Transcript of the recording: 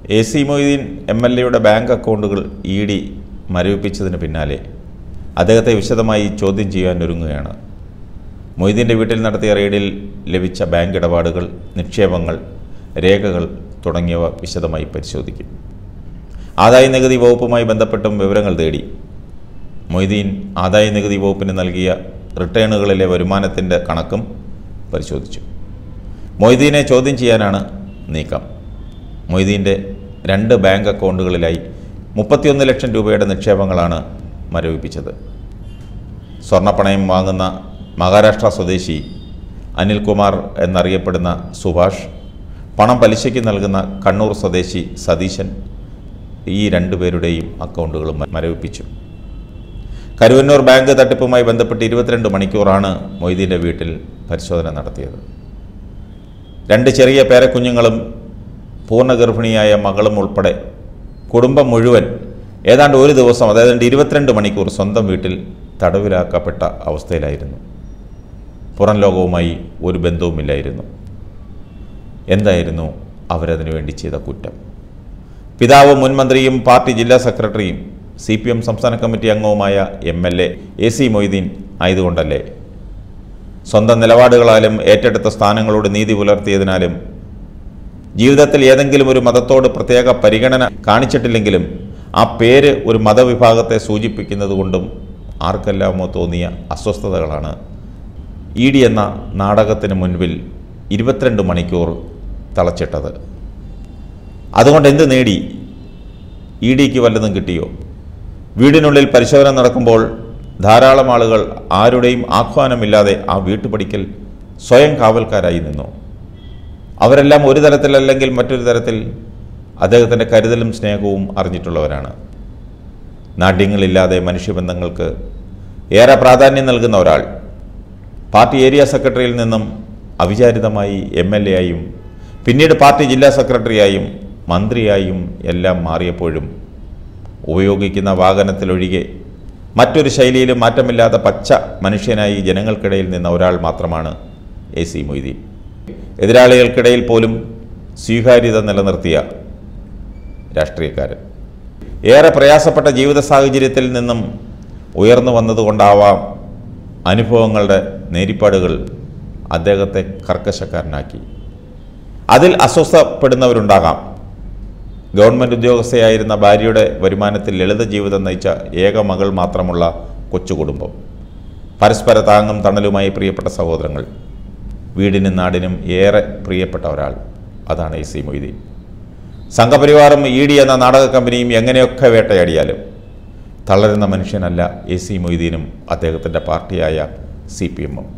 A C Moideen M L എയുടെ bank അക്കൗണ്ടുകൾ E D മരവിപ്പിച്ചതിന് പിന്നാലെ അദ്ദേഹത്തെ വിശദമായി ചോദ്യം ചെയ്യാൻ ഒരുങ്ങുകയാണ് മൊയ്തീൻ്റെ വീട്ടിൽ നടത്തിയ റെയ്ഡിൽ ലഭിച്ച ബാങ്ക് ഇടപാടുകൾ നിക്ഷേപങ്ങൾ രേഖകൾ തുടങ്ങിയവ വിശദമായി പരിശോധിക്കും ആദായ നികുതി വകുപ്പുമായി ബന്ധപ്പെട്ടും വിവരങ്ങൾ തേടി മൊയ്തീൻ ആദായ നികുതി വകുപ്പിന് നൽകിയ റിട്ടേണുകളിലെ വരുമാനത്തിൻ്റെ കണക്കും പരിശോധിച്ചു മൊയ്തീനെ ചോദ്യം ചെയ്യാനാണ് നീക്കം മൊയ്തീൻ്റെ രണ്ട് ബാങ്ക് അക്കൗണ്ടുകളിലായി മുപ്പത്തിയൊന്ന് ലക്ഷം രൂപയുടെ നിക്ഷേപങ്ങളാണ് മരവിപ്പിച്ചത് സ്വർണ്ണപ്പണയം വാങ്ങുന്ന മഹാരാഷ്ട്ര സ്വദേശി അനിൽകുമാർ എന്നറിയപ്പെടുന്ന സുഭാഷ് പണം പലിശയ്ക്ക് നൽകുന്ന കണ്ണൂർ സ്വദേശി സതീശൻ ഈ രണ്ടുപേരുടെയും അക്കൗണ്ടുകളും മരവിപ്പിച്ചു കരുവന്നൂർ ബാങ്ക് തട്ടിപ്പുമായി ബന്ധപ്പെട്ട് ഇരുപത്തിരണ്ട് മണിക്കൂറാണ് മൊയ്തീൻ്റെ വീട്ടിൽ പരിശോധന നടത്തിയത് രണ്ട് ചെറിയ പേരക്കുഞ്ഞുങ്ങളും പൂർണ്ണഗർഭിണിയായ മകളും ഉൾപ്പെടെ കുടുംബം മുഴുവൻ ഏതാണ്ട് ഒരു ദിവസം അതായത് ഇരുപത്തിരണ്ട് മണിക്കൂർ സ്വന്തം വീട്ടിൽ തടവിലാക്കപ്പെട്ട അവസ്ഥയിലായിരുന്നു പുറം ലോകവുമായി ഒരു ബന്ധവുമില്ലായിരുന്നു എന്തായിരുന്നു അവരതിനു വേണ്ടി ചെയ്ത കുറ്റം പിതാവ് മുൻ മന്ത്രിയും പാർട്ടി ജില്ലാ സെക്രട്ടറിയും സി പി എം സംസ്ഥാന കമ്മിറ്റി അംഗവുമായ M L A A C Moideen ആയതുകൊണ്ടല്ലേ സ്വന്തം നിലപാടുകളാലും ഏറ്റെടുത്ത സ്ഥാനങ്ങളോട് നീതി പുലർത്തിയതിനാലും ജീവിതത്തിൽ ഏതെങ്കിലും ഒരു മതത്തോട് പ്രത്യേക പരിഗണന കാണിച്ചിട്ടില്ലെങ്കിലും ആ പേര് ഒരു മതവിഭാഗത്തെ സൂചിപ്പിക്കുന്നത് കൊണ്ടും ആർക്കെല്ലാമോ തോന്നിയ അസ്വസ്ഥതകളാണ് ഇ ഡി എന്ന നാടകത്തിന് മുൻപിൽ ഇരുപത്തിരണ്ട് മണിക്കൂർ തളച്ചിട്ടത് അതുകൊണ്ട് എന്ത് നേടി ഇ ഡിക്ക് വല്ലതും കിട്ടിയോ വീടിനുള്ളിൽ പരിശോധന നടക്കുമ്പോൾ ധാരാളം ആളുകൾ ആരുടെയും ആഹ്വാനമില്ലാതെ ആ വീട്ടുപടിക്കൽ സ്വയം കാവൽക്കാരായി നിന്നു അവരെല്ലാം ഒരു തരത്തിലല്ലെങ്കിൽ മറ്റൊരു തരത്തിൽ അദ്ദേഹത്തിൻ്റെ കരുതലും സ്നേഹവും അറിഞ്ഞിട്ടുള്ളവരാണ് നാട്യങ്ങളില്ലാതെ മനുഷ്യബന്ധങ്ങൾക്ക് ഏറെ പ്രാധാന്യം നൽകുന്ന ഒരാൾ പാർട്ടി ഏരിയ സെക്രട്ടറിയിൽ നിന്നും അവിചാരിതമായി എം എൽ എ ആയും പിന്നീട് പാർട്ടി ജില്ലാ സെക്രട്ടറിയായും മന്ത്രിയായും എല്ലാം മാറിയപ്പോഴും ഉപയോഗിക്കുന്ന വാഹനത്തിലൊഴികെ മറ്റൊരു ശൈലിയിലും മാറ്റമില്ലാത്ത പച്ച മനുഷ്യനായി ജനങ്ങൾക്കിടയിൽ നിന്ന ഒരാൾ മാത്രമാണ് എ സി മൊയ്തീൻ എതിരാളികൾക്കിടയിൽ പോലും സ്വീകാര്യത നിലനിർത്തിയ രാഷ്ട്രീയക്കാരൻ ഏറെ പ്രയാസപ്പെട്ട ജീവിത സാഹചര്യത്തിൽ നിന്നും ഉയർന്നു വന്നതുകൊണ്ടാവാം അനുഭവങ്ങളുടെ നേരിപ്പാടുകൾ അദ്ദേഹത്തെ കർക്കശക്കാരനാക്കി അതിൽ അസ്വസ്ഥപ്പെടുന്നവരുണ്ടാകാം ഗവൺമെൻറ് ഉദ്യോഗസ്ഥയായിരുന്ന ഭാര്യയുടെ വരുമാനത്തിൽ ലളിത ജീവിതം നയിച്ച ഏക മകൾ മാത്രമുള്ള കൊച്ചു കുടുംബം പരസ്പര താങ്ങും തണലുമായി പ്രിയപ്പെട്ട സഹോദരങ്ങൾ വീടിനും നാടിനും ഏറെ പ്രിയപ്പെട്ട ഒരാൾ അതാണ് എ സി മൊയ്തീൻ സംഘപരിവാറും ഇ ഡി എന്ന നാടക കമ്പനിയും എങ്ങനെയൊക്കെ വേട്ടയാടിയാലും തളരുന്ന മനുഷ്യനല്ല എ സി മൊയ്തീനും അദ്ദേഹത്തിൻ്റെ പാർട്ടിയായ സി പി എമ്മും